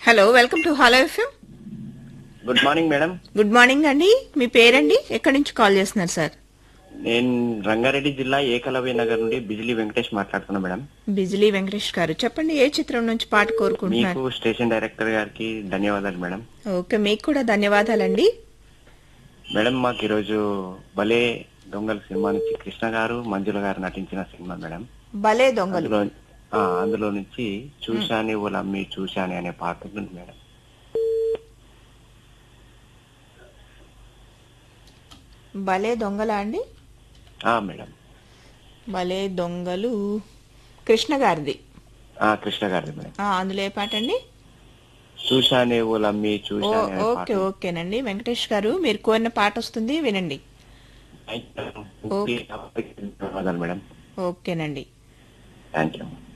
hello welcome to hello FM good morning madam good morning అండి మీ పేరండి ఎక్కడి నుంచి కాల్ చేస్తున్నారు సార్ నేను రంగారెడ్డి జిల్లా ఏకలవ్య నగర్ నుండి బిజిలీ వెంకటేష్ మాట్లాడుతున్నా మేడం బిజిలీ వెంకటేష్ గారు చెప్పండి ఏ చిత్రం నుంచి పాట కోరుకుంటున్నారు మీకు స్టేషన్ డైరెక్టర్ గారికి ధన్యవాదాలు మేడం ఓకే మీకు కూడా ధన్యవాదాలండి మేడం మాకు ఈరోజు భలే దొంగల సినిమా నుంచి కృష్ణ గారు మంజుల గారు నటించిన సినిమా మేడం భలే దొంగలు అందులో ఆ, అందులో నుంచి చూశాని ఓలమ్మి చూశాని అనే పాట ఉంటుంది మేడం భలే దొంగలా అండి ఆ మేడం భలే దొంగలు కృష్ణ గారిది ఆ కృష్ణ గారిది మేడం ఆ, అందులో ఏ పాట అండి చూశానే ఓలమ్మి ఓ చూశాని అనే పాట ఓకే ఓకేనండి వెంకటేష్ గారు మీరు కోరిన పాట వస్తుంది వినండి ధన్యవాదాలు మేడం ఓకేనండి థ్యాంక్ యూ